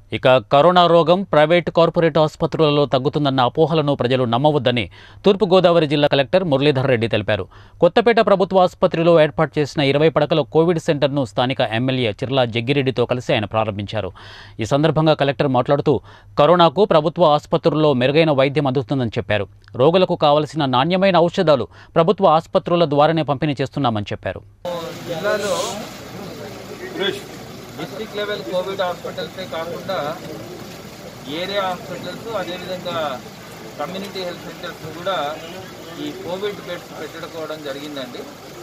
ఇక కరోనా రోగం private corporate ఆసుపత్రులలో తగ్గుతుందన్న అపోహలను ప్రజలు నమ్మవద్దని తూర్పుగోదావరి జిల్లా కలెక్టర్ మురళీధర్ రెడ్డి తెలిపారు కొత్తపేట ప్రభుత్వ ఆసుపత్రిలో ఏర్పాటు చేసిన ఇరవై పడకల కోవిడ్ సెంటర్ను స్థానిక ఎమ్మెల్యే చిర్లా జగ్గిరెడ్డితో కలిసి ఆయన ప్రారంభించారు ఈ సందర్భంగా కలెక్టర్ మాట్లాడుతూ కరోనాకు ప్రభుత్వ ఆసుపత్రుల్లో మెరుగైన వైద్యం అందుతుందని చెప్పారు రోగులకు కావలసిన నాణ్యమైన ఔషధాలు ప్రభుత్వ ఆసుపత్రుల ద్వారానే పంపిణీ చేస్తున్నామని చెప్పారు జిల్లాలో డిస్ట్రిక్ట్ లెవెల్ కోవిడ్ హాస్పిటల్సే కాకుండా ఏరియా హాస్పిటల్స్ అదేవిధంగా కమ్యూనిటీ హెల్త్ సెంటర్స్ కూడా ఈ కోవిడ్ బెడ్స్ పెట్టడుకోవడం జరిగిందండి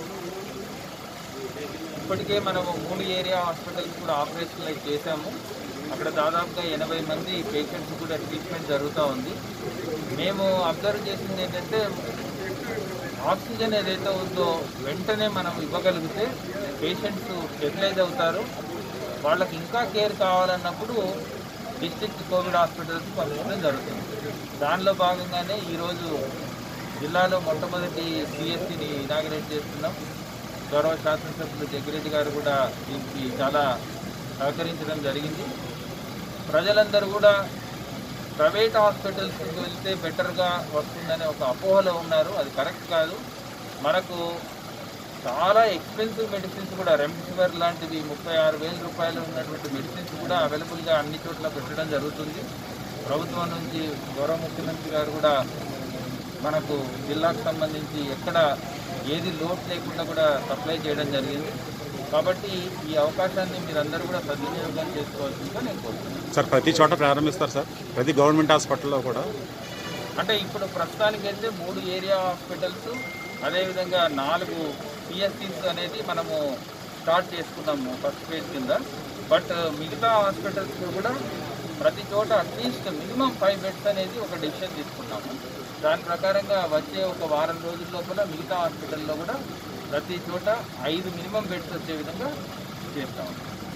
ఇప్పటికే మనము మూడు ఏరియా హాస్పిటల్స్ కూడా ఆపరేషనలైజ్ చేశాము అక్కడ దాదాపుగా ఎనభై మంది పేషెంట్స్ కూడా ట్రీట్మెంట్ జరుగుతూ ఉంది మేము అబ్జర్వ్ చేసింది ఏంటంటే ఆక్సిజన్ ఏదైతే ఉందో వెంటనే మనం ఇవ్వగలిగితే పేషెంట్స్ స్టెబిలైజ్ అవుతారు వాళ్ళకి ఇంకా కేర్ కావాలన్నప్పుడు డిస్ట్రిక్ట్ కోవిడ్ హాస్పిటల్స్ పంపించడం జరుగుతుంది దానిలో భాగంగానే ఈరోజు జిల్లాలో మొట్టమొదటి సిఎస్సిని ఇనాగ్రేట్ చేస్తున్నాం గౌరవ శాసనసభ్యులు జగ్గిరెడ్డి గారు కూడా దీనికి చాలా సహకరించడం జరిగింది ప్రజలందరూ కూడా ప్రైవేట్ హాస్పిటల్స్కి వెళ్తే బెటర్గా వస్తుందనే ఒక అపోహలో ఉన్నారు అది కరెక్ట్ కాదు మనకు చాలా ఎక్స్పెన్సివ్ మెడిసిన్స్ కూడా రెమ్డెసివిర్ లాంటివి ముప్పై ఆరు వేల రూపాయలు ఉన్నటువంటి మెడిసిన్స్ కూడా అవైలబుల్గా అన్ని చోట్ల పెట్టడం జరుగుతుంది ప్రభుత్వం నుంచి గౌరవ ముఖ్యమంత్రి గారు కూడా మనకు జిల్లాకు సంబంధించి ఎక్కడ ఏది లోటు లేకుండా కూడా సప్లై చేయడం జరిగింది కాబట్టి ఈ అవకాశాన్ని మీరందరూ కూడా సద్వినియోగం చేసుకోవాల్సిందిగా నేను కోరుతున్నాను సార్ ప్రతి చోట ప్రారంభిస్తారు సార్ ప్రతి గవర్నమెంట్ హాస్పిటల్లో కూడా అంటే ఇప్పుడు ప్రస్తుతానికి అయితే మూడు ఏరియా హాస్పిటల్స్ అదేవిధంగా నాలుగు పిఎస్సీస్ అనేది మనము స్టార్ట్ చేసుకున్నాము ఫస్ట్ ఫేజ్ కింద బట్ మిగతా హాస్పిటల్స్ కూడా ప్రతి చోట అట్లీస్ట్ మినిమం ఫైవ్ బెడ్స్ అనేది ఒక డిసిషన్ తీసుకున్నాము దాని ప్రకారంగా వచ్చే ఒక వారం రోజుల లోపల మిగతా హాస్పిటల్లో కూడా ప్రతి చోట ఐదు మినిమం బెడ్స్ వచ్చే విధంగా చేస్తాము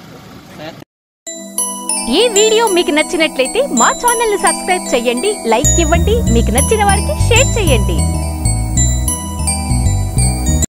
ఈ వీడియో మీకు నచ్చినట్లయితే మా ఛానల్ ని సబ్స్క్రైబ్ చేయండి లైక్ ఇవ్వండి మీకు నచ్చిన వారికి షేర్ చేయండి